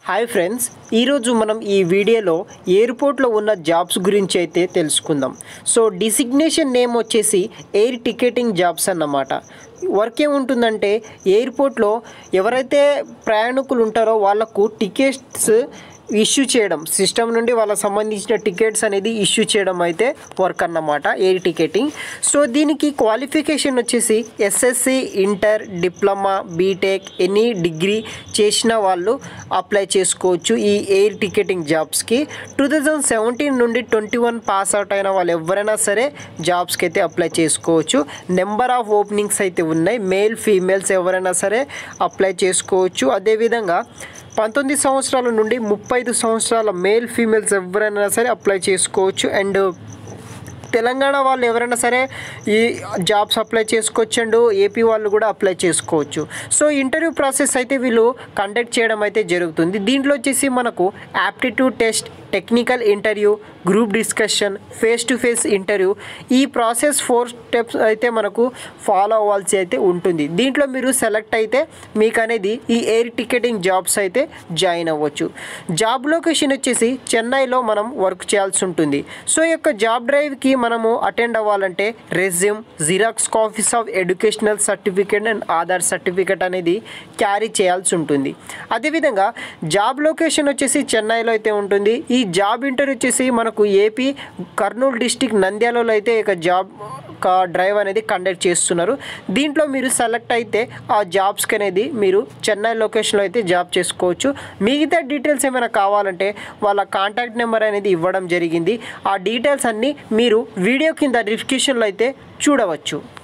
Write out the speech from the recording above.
hi friends ఈరోజు మనం ఈ వీడియోలో ఎయిర్పోర్ట్లో ఉన్న జాబ్స్ గురించి అయితే తెలుసుకుందాం సో డిసిగ్నేషన్ నేమ్ వచ్చేసి ఎయిర్ టికెటింగ్ జాబ్స్ అన్నమాట వర్క్ ఏముంటుందంటే ఎయిర్పోర్ట్లో ఎవరైతే ప్రయాణికులు ఉంటారో వాళ్ళకు టికెట్స్ ఇష్యూ చేయడం సిస్టమ్ నుండి వాళ్ళకి సంబంధించిన టికెట్స్ అనేది ఇష్యూ చేయడం అయితే వర్క్ అన్నమాట ఎయిర్ టికెటింగ్ సో దీనికి క్వాలిఫికేషన్ వచ్చేసి SSC inter diploma BTech any degree చేసిన వాళ్ళు అప్లై చేసుకోవచ్చు ఈ ఎయిర్ టికెటింగ్ జాబ్స్కి టూ థౌజండ్ సెవెంటీన్ నుండి ట్వంటీ వన్ పాస్ అవుట్ అయిన వాళ్ళు ఎవరైనా సరే జాబ్స్కి అయితే అప్లై చేసుకోవచ్చు నెంబర్ ఆఫ్ ఓపెనింగ్స్ అయితే ఉన్నాయి మేల్ ఫీమేల్స్ ఎవరైనా సరే అప్లై చేసుకోవచ్చు అదేవిధంగా పంతొమ్మిది సంవత్సరాల నుండి ముప్పై ఐదు సంవత్సరాల మేల్ ఫీమేల్స్ ఎవరైనా సరే అప్లై చేసుకోవచ్చు అండ్ తెలంగాణ వాళ్ళు ఎవరైనా సరే ఈ జాబ్స్ అప్లై చేసుకోవచ్చు అండ్ ఏపీ వాళ్ళు కూడా అప్లై చేసుకోవచ్చు సో ఇంటర్వ్యూ ప్రాసెస్ అయితే వీళ్ళు కండక్ట్ చేయడం అయితే జరుగుతుంది దీంట్లో వచ్చేసి మనకు aptitude test technical interview group discussion face to face interview ఈ ప్రాసెస్ ఫోర్ స్టెప్స్ అయితే మనకు ఫాలో అవ్వాల్సి అయితే ఉంటుంది దీంట్లో మీరు సెలెక్ట్ అయితే మీకు అనేది ఈ ఎయిర్ టికెటింగ్ జాబ్స్ అయితే జాయిన్ అవ్వచ్చు జాబ్ లొకేషన్ వచ్చేసి చెన్నైలో మనం వర్క్ చేయాల్సి ఉంటుంది సో ఈ యొక్క జాబ్ డ్రైవ్కి మనము అటెండ్ అవ్వాలంటే resume xerox copies of educational certificate and Aadhaar certificate అనేది క్యారీ చేయాల్సి ఉంటుంది అదేవిధంగా జాబ్ లొకేషన్ వచ్చేసి చెన్నైలో అయితే ఉంటుంది ఈ జాబ్ ఇంటర్వ్యూ వచ్చేసి మనకు ఏపీ కర్నూలు డిస్టిక్ నంద్యాలలో అయితే ఇక జాబ్ ఒక డ్రైవ్ అనేది కండక్ట్ చేస్తున్నారు దీంట్లో మీరు సెలెక్ట్ అయితే ఆ జాబ్స్కి అనేది మీరు చెన్నై లొకేషన్లో అయితే జాబ్ చేసుకోవచ్చు మిగతా డీటెయిల్స్ ఏమైనా కావాలంటే వాళ్ళ కాంటాక్ట్ నెంబర్ అనేది ఇవ్వడం జరిగింది ఆ డీటెయిల్స్ అన్నీ మీరు వీడియో కింద డిస్క్రిప్షన్లో అయితే చూడవచ్చు